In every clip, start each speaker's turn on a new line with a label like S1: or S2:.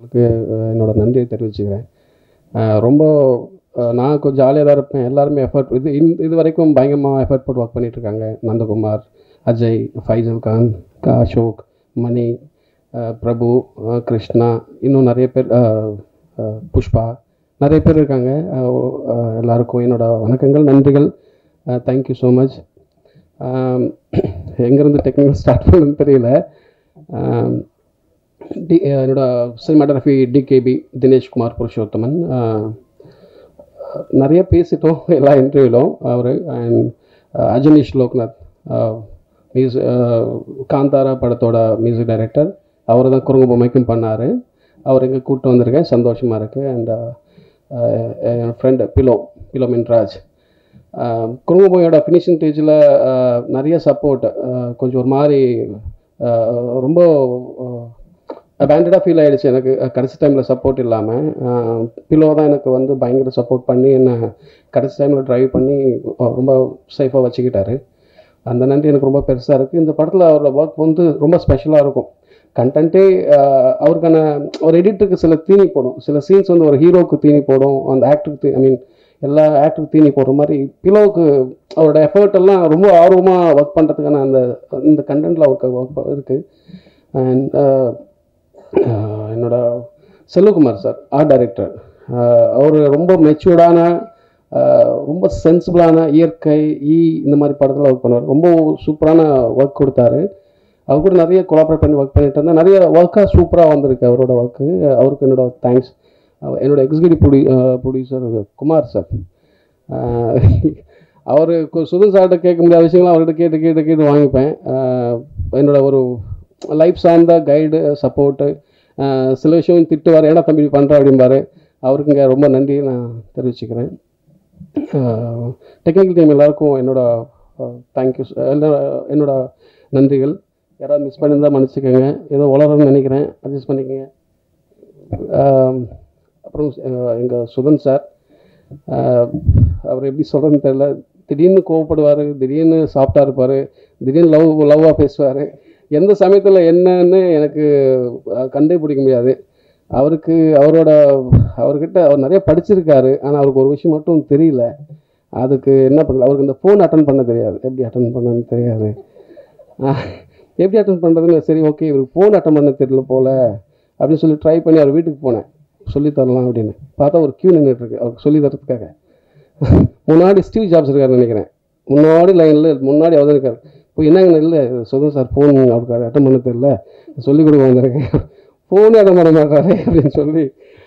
S1: அவருக்கு அஹ், என்னோட நன்றியை தெரிவிச்சுக்கிறேன் அஹ், ரொம்ப அஹ், நான் கொஞ்சம் ஜாலியாக தான் இருப்பேன் எல்லாருமே எஃபர்ட் இது இந்த இது வரைக்கும் பயங்கரமாக எஃபர்ட் போட்டு ஒர்க் பண்ணிட்டு இருக்காங்க நந்தகுமார் அஜய் ஃபைசல் கான் க- அசோக் மணி அஹ், பிரபு அஹ், கிருஷ்ணா இன்னும் நிறைய பேர் அஹ், அஹ், புஷ்பா நிறைய பேர் இருக்காங்க அஹ், அஹ், எல்லாருக்கும் என்னோட வணக்கங்கள் நன்றிகள் தேங்க்யூ ஸோ மச் எங்கேருந்து டெக்னிக்கல் ஸ்டார்ட் பண்ணணும்னு தெரியல ஆம், டி என்னோட சினிமாட்டோகிராஃபி டிகேபி தினேஷ்குமார் புருஷோத்தமன் ஆஹ், நிறைய பேசிட்டோம் எல்லா இன்டர்வியூலும் அவர் அண்ட் அஜனீஷ் லோக்நாத் மியூஸ் காந்தாரா படத்தோட மியூசிக் டைரக்டர் அவர் தான் குறுங்கு பொம்மைக்கும் பண்ணார் அவர் இங்கே கூப்பிட்டு வந்திருக்கேன் சந்தோஷமாக இருக்குது அண்ட் என் ஃப்ரெண்டு பிலோ பிலோ மின்ராஜ் குறுங்குபோயோட ஃபினிஷிங் ஸ்டேஜில் நிறைய சப்போர்ட் கொஞ்சம் ஒரு மாதிரி ஆஹ், ரொம்ப அபேண்டடாக ஃபீல் ஆயிடுச்சு எனக்கு அஹ், கடைசி டைமில் சப்போர்ட் இல்லாமல் பிலோ தான் எனக்கு வந்து பயங்கர சப்போர்ட் பண்ணி என்னை கடைசி டைமில் ட்ரைவ் பண்ணி அஹ், ரொம்ப சேஃபாக வச்சுக்கிட்டாரு அந்த நன்றி எனக்கு ரொம்ப பெருசாக இருக்குது இந்த படத்தில் அவரோட ஒர்க் வந்து ரொம்ப ஸ்பெஷலாக இருக்கும் கண்டென்ட்டே அவருக்கான ஒரு எடிட்டருக்கு சில தீனி போடும் சில சீன்ஸ் வந்து ஒரு ஹீரோவுக்கு தீனி போடும் அந்த ஆக்டருக்கு ஐ மீன் எல்லா ஆக்டருக்கு தீனி போடுற மாதிரி பிலோவுக்கு அவரோட எஃபர்ட் எல்லாம் ரொம்ப ஆர்வமாக ஒர்க் பண்ணுறதுக்கான அந்த இந்த கண்டென்ட்டில் அவருக்கு ஒர்க் இருக்குது அண்ட் என்னோட செல்வகுமார் சார் ஆர்ட் டைரக்டர் அவர் ரொம்ப மெச்சூர்டான ரொம்ப சென்சிபிளான இயற்கை ஈ இந்த மாதிரி படத்தில் ஒர்க் பண்ணுவார் ரொம்ப சூப்பரான ஒர்க் கொடுத்தாரு அவர் கூட நிறைய கொலாபரேட் பண்ணி ஒர்க் பண்ணிட்டு இருந்தேன் நிறைய ஒர்க்காக சூப்பராக வந்திருக்கு அவரோட ஒர்க்கு அவருக்கு என்னோட தேங்க்ஸ் என்னோட எக்ஸிக்யூட்டிவ் ப்ரொடி ப்ரொடியூசர் குமார் சார் அவர் சுதன் சார்கிட்ட கேட்க முடியாத விஷயங்கள் அவர்கிட்ட கேட்டு கேட்டு கேட்டு வாங்கிப்பேன் ஆஹ் என்னோட ஒரு லைஃப் சார்ந்த கைடு சப்போர்ட்டு சில விஷயம் திட்டுவார் ஏன்னா தம்பி பண்ணுற அப்படிம்பாரு அவருக்குங்க ரொம்ப நன்றி நான் தெரிவிச்சுக்கிறேன் டெக்னிக்கல் டீம் எல்லாருக்கும் என்னோட தேங்க்யூ என்னோட நன்றிகள் யாராவது மிஸ் பண்ணியிருந்தால் மன்னிச்சுக்கோங்க ஏதோ வளரணும்னு நினைக்கிறேன் அட்ஜஸ்ட் பண்ணிக்கோங்க ஆஹ் அப்புறம் எங்கள் சுதன் சார் அவர் எப்படி சொல்கிறதுன்னு தெரியல திடீர்னு கோவப்படுவார் திடீர்னு சாஃப்டாக இருப்பார் திடீர்னு லவ் லவ்வாக பேசுவார் எந்த சமயத்தில் என்னன்னு எனக்கு அஹ், கண்டே பிடிக்க முடியாது அவருக்கு அவரோட அவர்கிட்ட அவர் நிறைய படிச்சிருக்காரு ஆனால் அவருக்கு ஒரு விஷயம் மட்டும் தெரியல அதுக்கு என்ன பண்ணல அவருக்கு இந்த ஃபோன் அட்டன் பண்ண தெரியாது எப்படி அட்டன் பண்ணன்னு தெரியாது ஆஹ், எப்படி அட்டன் பண்ணுறதுன்னு சரி ஓகே இவருக்கு ஃபோன் அட்டன் பண்ண தெரியல போல அப்படின்னு சொல்லி ட்ரை பண்ணி அவர் வீட்டுக்கு போனேன் சொல்லி தரலாம் அப்படின்னு பார்த்தா ஒரு கியூ நின்றுட்டு இருக்கு அவருக்கு சொல்லி தரதுக்காக முன்னாடி ஸ்டீவ் ஜாப்ஸ் இருக்காருன்னு நினைக்கிறேன் முன்னாடி லைனில் முன்னாடி அவர் இருக்கார் இப்போ என்னங்க இல்லை சொல்லுங்க சார் ஃபோன் அவருக்கு அட்டன் பண்ண தெரியல சொல்லி கொடுக்க வந்திருக்கேன் ஃபோனே அட்டன் பண்ண மாட்டாரு அப்படின்னு சொல்லி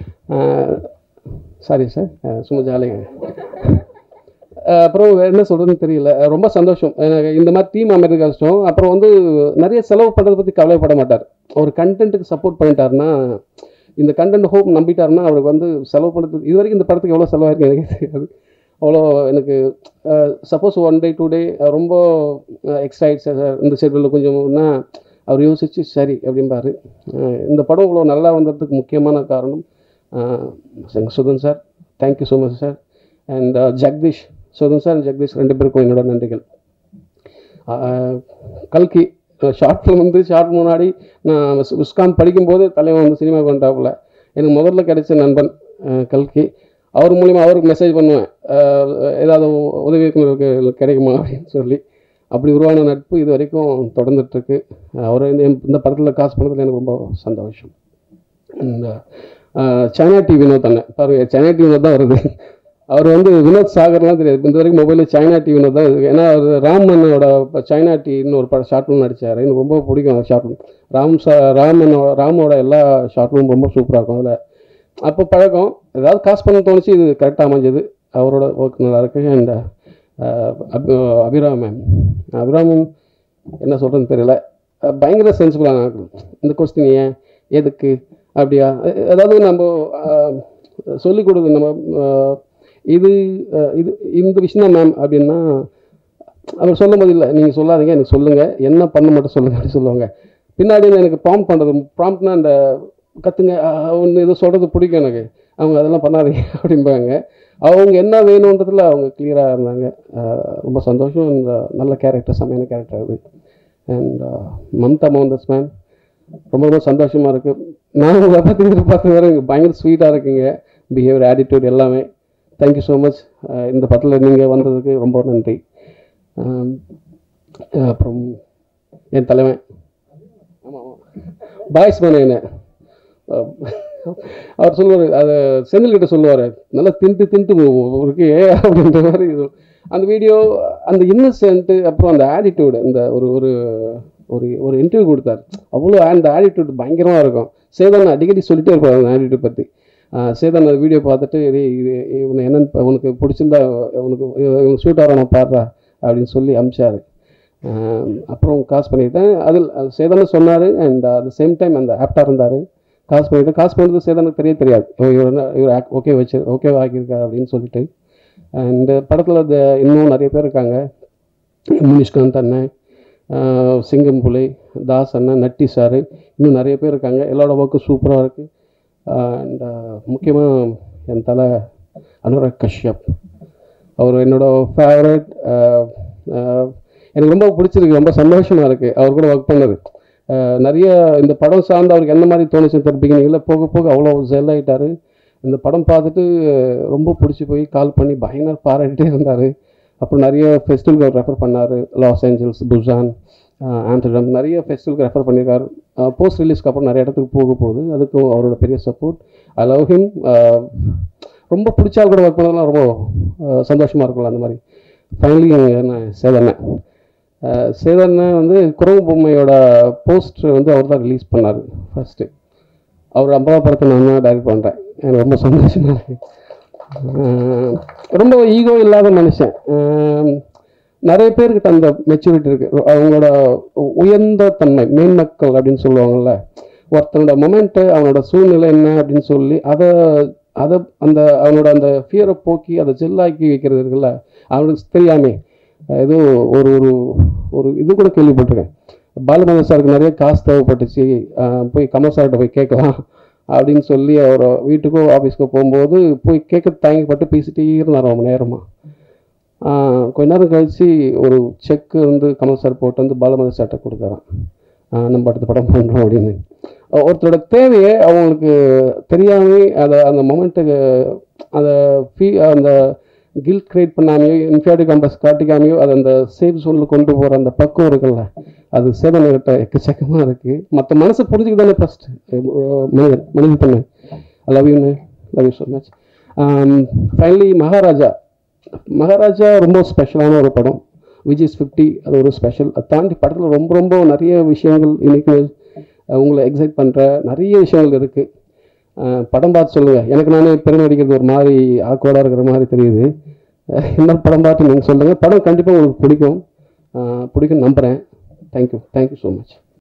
S1: சாரி சார் சும்மா ஜாலிங்க அஹ் அப்புறம் வேற என்ன சொல்கிறதுன்னு தெரியல அஹ் ரொம்ப சந்தோஷம் எனக்கு இந்த மாதிரி டீம் அமைறது கஷ்டம் அப்புறம் வந்து நிறைய செலவு பண்ணுறதை பற்றி கவலைப்பட மாட்டார் ஒரு கண்டென்ட்டுக்கு சப்போர்ட் பண்ணிட்டாருன்னா இந்த கண்டென்ட் ஹோப் நம்பிட்டாருன்னா அவருக்கு வந்து செலவு பண்ணுறது இது வரைக்கும் இந்த படத்துக்கு எவ்வளோ செலவாயிருக்கு எனக்கு தெரியாது அவ்வளோ எனக்கு suppose one day two day ரொம்ப எக்ஸ்ட்ரா ஆயிடுச்சு சார் இந்த ஷெட்யூலில் கொஞ்சம்னா அவர் யோசிச்சு சரி அப்படிம்பாரு அஹ் இந்த படம் இவ்வளோ நல்லா வந்ததுக்கு முக்கியமான காரணம் அஹ் எங்க Sudhan sir thank you so much sir and Jagadish Sudhan sir and Jagadish ரெண்டு பேருக்கும் என்னோட நன்றிகள் ஆஹ் கல்கி ஷார்ட் ஃபிலிம் வந்து ஷார்ட் முன்னாடி நான் விஸ்காம் படிக்கும்போது தலைவன் வந்து சினிமாவுக்கு வந்துட்டாப்புல எனக்கு முதல்ல கிடைச்ச நண்பன் ஆஹ் கல்கி அவர் மூலிமா அவருக்கு மெசேஜ் பண்ணுவேன் ஆஹ் ஏதாவது உதவி இயக்குனருக்கு கிடைக்குமா அப்படின்னு சொல்லி அப்படி உருவான நட்பு இது வரைக்கும் தொடர்ந்துட்டுருக்கு அவர் இந்த இந்த படத்தில் காசு பண்ணதில் எனக்கு ரொம்ப சந்தோஷம் இந்த சைனா டி வினோத் அண்ணன் பாருங்க சைனா டி வினோத் தான் வருது அவர் வந்து வினோத் சாகர்லாம் தெரியாது இந்த வரைக்கும் மொபைலில் சைனா டி வினோத் தான் இருக்கு ஏன்னா அவர் ராமனோட சைனா டின்னு ஒரு படம் ஷார்ட் ஃபிலிம் நடிச்சார் எனக்கு ரொம்ப பிடிக்கும் அந்த ஷார்ட் ஃபிலிம் ராம் சா ராமனோட ராமோட எல்லா ஷார்ட் ஃபிலிம் ரொம்ப சூப்பராக இருக்கும் அதில் அப்போ பழக்கம் ஏதாவது காசு பண்ண தோணுச்சு இது கரெக்டாக அமைஞ்சது அவரோட ஒர்க் நல்லா இருக்கு and Abhiram ma'am Abhiram ma'am என்ன சொல்கிறதுன்னு தெரியல அஹ் பயங்கர சென்சிபிளான இந்த கொஸ்டின் ஏன் எதுக்கு அப்படியா அஹ் அதாவது நம்ம சொல்லிக் கொடுக்குது நம்ம அஹ், இது அஹ், இது இந்த விஷயம் தான் மேம் அப்படின்னா அவர் சொல்லும் போது இல்லை நீங்கள் சொல்லாதீங்க எனக்கு சொல்லுங்கள் என்ன பண்ண மட்டும் சொல்லுங்க அப்படின்னு சொல்லுவாங்க பின்னாடி எனக்கு ப்ராம்ப்ட் பண்ணுறது ப்ராம்ப்ட்னா அந்த கற்றுங்க ஒன்று ஏதோ சொல்கிறது பிடிக்கும் எனக்கு அவங்க அதெல்லாம் பண்ணாதீங்க அப்படிம்பாங்க அவங்க என்ன வேணுன்றதுல அவங்க கிளியராக இருந்தாங்க அஹ் ரொம்ப சந்தோஷம் இந்த நல்ல கேரக்டர் செம்மையான கேரக்டர் அது அண்ட் மம்தா மோகன்தாஸ் மேம் ரொம்ப ரொம்ப சந்தோஷமாக இருக்குது நான் உங்களை பற்றி எதிர்பார்த்து வேறு பயங்கர ஸ்வீட்டாக இருக்கீங்க பிஹேவியர் ஆட்டிடியூட் எல்லாமே தேங்க்யூ ஸோ மச் இந்த படத்தில் நீங்கள் வந்ததுக்கு ரொம்ப நன்றி ஆம், அப்புறம் என் தலைவன் ஆமாம் ஆமாம் பாய்ஸ் மேனே என்ன அஹ் அவர் சொல்லுவார் அதை செந்தில்கிட்ட சொல்லுவார் நல்லா தின்ட்டு தின்ட்டு இருக்கு அப்படின்ற மாதிரி இது. அந்த வீடியோ அந்த இன்னசென்ட்டு அப்புறம் அந்த ஆட்டிடியூடு இந்த ஒரு ஒரு ஒரு ஒரு இன்டர்வியூ கொடுத்தார் அவ்வளோ அந்த ஆட்டிடியூட் பயங்கரமாக இருக்கும் சேதன் அடிக்கடி சொல்லிட்டே இருப்பார் அந்த ஆட்டிடியூட் பற்றி சேதன் அந்த வீடியோ பார்த்துட்டு "டேய், இது இவனை என்னன்னு பா- உனக்கு பிடிச்சிருந்தா உனக்கு இவன் ஷூட் ஆகிறான பாடுறா அப்படின்னு சொல்லி அமிச்சாரு ஆஹ் அப்புறம் காசு பண்ணிட்டேன் அதில் சேதனை சொன்னார் அண்ட் அட் சேம் டைம் அந்த ஆப்டாக இருந்தார் காசு பண்ணிட்டு காசு பண்ணுறது சேதனுக்கு தெரிய தெரியாது ஓ, இவர் என்ன இவர் ஓகே வச்சு ஓகே ஆக்கியிருக்காரு அப்படின்னு சொல்லிட்டு அண்ட் படத்தில் இன்னும் நிறைய பேர் இருக்காங்க முனிஷ்காந்த் அண்ணன் ஆஹ் சிங்கம் புலி தாஸ் அண்ணன் நட்டி சார் இன்னும் நிறைய பேர் இருக்காங்க எல்லாரோட ஒர்க்கும் சூப்பராக இருக்குது அண்ட் முக்கியமாக என் தலை அனுராக் கஷ்யப் அவர் என்னோட ஃபேவரட் எனக்கு ரொம்ப பிடிச்சிருக்கு ரொம்ப சந்தோஷமாக இருக்குது அவர் கூட ஒர்க் பண்ணது அஹ் நிறைய இந்த படம் சார்ந்து அவருக்கு என்ன மாதிரி தோணுச்சு பிகினிங்கில் போக போக அவ்வளோ ஜெல் ஆகிட்டாரு இந்த படம் பார்த்துட்டு அஹ் ரொம்ப பிடிச்சி போய் கால் பண்ணி பயங்கர பாராட்டிட்டே இருந்தார் அப்புறம் நிறைய ஃபெஸ்டிவலுக்கு ரெஃபர் பண்ணார் லாஸ் ஏஞ்சல்ஸ் புசான் ஆம்ஸ்டர்டம் நிறைய ஃபெஸ்டிவலுக்கு ரெஃபர் பண்ணியிருக்காரு போஸ்ட் ரிலீஸ்க்கு அப்புறம் நிறைய இடத்துக்கு போக போகுது அதுக்கும் அவரோட பெரிய சப்போர்ட் ஐ லவ் ஹிம் ரொம்ப பிடிச்ச ஆள் கூட ஒர்க் பண்ணதெல்லாம் ரொம்ப சந்தோஷமாக இருக்கும்ல அந்த மாதிரி ஃபைனலி நான் சேதண்ணேன் சேதண்ணன் வந்து குரங்கு பொம்மையோட போஸ்டர் வந்து அவர் தான் ரிலீஸ் பண்ணார் ஃபஸ்ட்டு அவர் அம்பா படத்தை நான் தான் டைரக்ட் பண்ணுறேன் எனக்கு ரொம்ப சந்தோஷமாக இருக்கு ஆஹ் ரொம்ப ஈகோ இல்லாத மனுஷன் ஆஹ் நிறைய பேர்கிட்ட அந்த மெச்சூரிட்டி இருக்கு அவங்களோட உயர்ந்த தன்மை மேன்மக்கள் அப்படின்னு சொல்லுவாங்கல்ல ஒருத்தனோட மொமெண்ட்டு அவனோட சூழ்நிலை என்ன அப்படின்னு சொல்லி அதை அதை அந்த அவனோட அந்த ஃபியரை போக்கி அதை ஜெல்லாக்கி வைக்கிறது இருக்குல்ல அவனுக்கு தெரியாமே ஏதோ ஒரு ஒரு ஒரு இது கூட கேள்விப்பட்டிருக்கேன் பாலுமதி சாருக்கு நிறைய காசு தேவைப்பட்டுச்சு ஆஹ் போய் கமல் சார்கிட்ட போய் கேட்கலாம் அப்படின்னு சொல்லி அவர் வீட்டுக்கோ ஆஃபீஸ்க்கோ போகும்போது போய் கேட்க தயங்கப்பட்டு பேசிட்டே இருந்தார் ரொம்ப நேரமாக ஆஹ் கொஞ்ச நேரம் கழிச்சு ஒரு செக் வந்து கமல் சார் போட்டு வந்து பாலமதி சார்ட்ட கொடுத்தாராம் ஆஹ் நம்ம அடுத்த படம் பண்ணுறோம் அப்படின்னு அஹ் ஒருத்தரோட தேவையை அவங்களுக்கு தெரியாமே அதை அந்த மொமெண்ட்டுக்கு அதை ஃபீ அந்த கில்ட் கிரியேட் பண்ணாமையோ இன்ஃபியாரிட்டி காம்பஸ் காட்டிக்காமையோ அதை அந்த சேஃப் ஜோனில் கொண்டு போகிற அந்த பக்குவம் இருக்குல்ல அது சேதனைகிட்ட எக்கச்சக்கமாக இருக்குது மற்ற மனசை புரிஞ்சுக்க தானே ஃபஸ்ட் மனிதன் மனித தன்மை லவ் யூன்னு love you so much finally Maharaja Maharaja ரொம்ப ஸ்பெஷலான ஒரு படம் விஜய் ஃபிஃப்டி அது ஒரு ஸ்பெஷல் அதை தாண்டி படத்தில் ரொம்ப ரொம்ப நிறைய விஷயங்கள் இன்னைக்கு அஹ், உங்களை எக்ஸைட் பண்ணுற நிறைய விஷயங்கள் இருக்குது படம் பார்த்து சொல்லுங்கள் எனக்கு நானே பெருமை அடிக்கிறது ஒரு மாதிரி ஆக்வர்டாக இருக்கிற மாதிரி தெரியுது அஹ், இன்னொரு படம் பார்த்து நீங்கள் சொல்லுங்கள் படம் கண்டிப்பாக உங்களுக்கு பிடிக்கும் அஹ், பிடிக்கும் நம்புகிறேன் தேங்க்யூ தேங்க்யூ ஸோ மச்